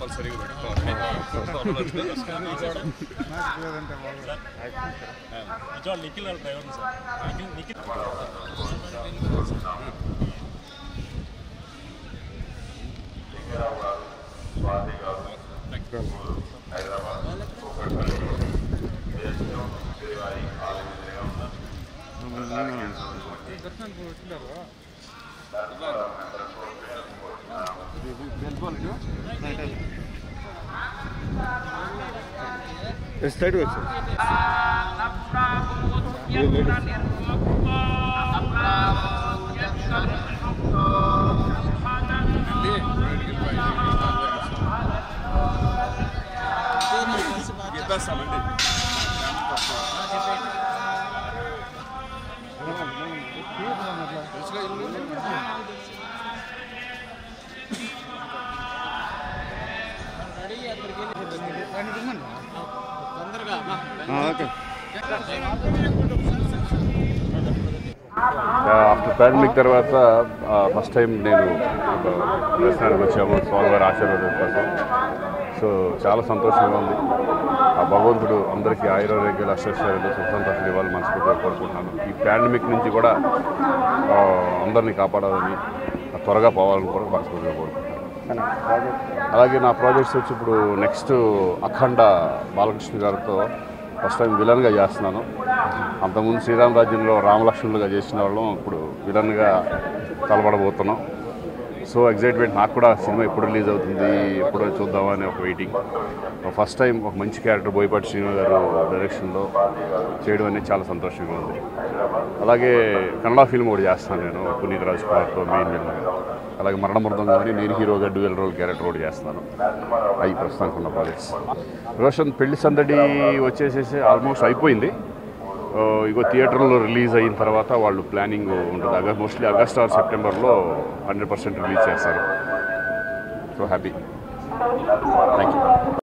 కంపల్సరీగా పెట్టుకోవాలి నిజవాళ్ళు నిఖిల్ వాళ్ళ driver sir Nikhil Nikhil side వచ్చి చెప్పేస్తామండి ఓకే ఆఫ్టర్ పాండమిక్ తర్వాత ఫస్ట్ టైం నేను ఒక దర్శనానికి వచ్చాము స్వామివారి ఆశీర్వాదం కోసం సో చాలా సంతోషంగా ఉంది ఆ భగవంతుడు అందరికీ ఆయుర్వేద్యాలు అష్టైశ్వర్యాలు సుఖ సంతోషాలు ఇవ్వాలని మనస్ఫూర్తిగా కోరుకుంటున్నాను ఈ పాండమిక్ నుంచి కూడా ఆ, అందరినీ కాపాడాలని త్వరగా పోవాలని కూడా మనస్ఫూర్తిగా కోరుకుంటున్నాను అలాగే నా ప్రాజెక్ట్స్ వచ్చి ఇప్పుడు నెక్స్ట్ అఖండ బాలకృష్ణ గారితో ఫస్ట్ టైం విలన్గా చేస్తున్నాను అంతకుముందు శ్రీరామ రాజ్యంలో రామలక్ష్మణులుగా చేసిన వాళ్ళం ఇప్పుడు విలన్గా తలపడబోతున్నాం సో ఎగ్జైట్మెంట్ నాకు కూడా సినిమా ఎప్పుడు రిలీజ్ అవుతుంది ఎప్పుడో చూద్దామని ఒక వెయిటింగ్ ఫస్ట్ టైం ఒక మంచి క్యారెక్టర్ బోయపాటి శ్రీను గారు డైరెక్షన్లో చేయడం అనేది చాలా సంతోషంగా ఉంది అలాగే కన్నడ ఫిల్మ్ కూడా చేస్తాను నేను పునీత్ రాజ్ కుమార్తో మెయిన్ విలన్గా అలాగే మరణ మృదంగా అని నేను హీరోగా డ్యూయల్ రోల్ క్యారెక్టర్ కూడా చేస్తాను అవి ప్రస్తుతానికి ఉన్న ప్రాజెక్ట్స్ రోషన్ పెళ్లి సందడి వచ్చేసేసి ఆల్మోస్ట్ అయిపోయింది ఆ, ఇగో థియేటర్లో రిలీజ్ అయిన తర్వాత వాళ్ళు ప్లానింగ్ ఉంటుంది అగ మోస్ట్లీ ఆగస్ట్ ఆర్ సెప్టెంబర్లో హండ్రెడ్ పర్సెంట్ రిలీజ్ చేస్తారు సో హ్యాపీ థ్యాంక్ యూ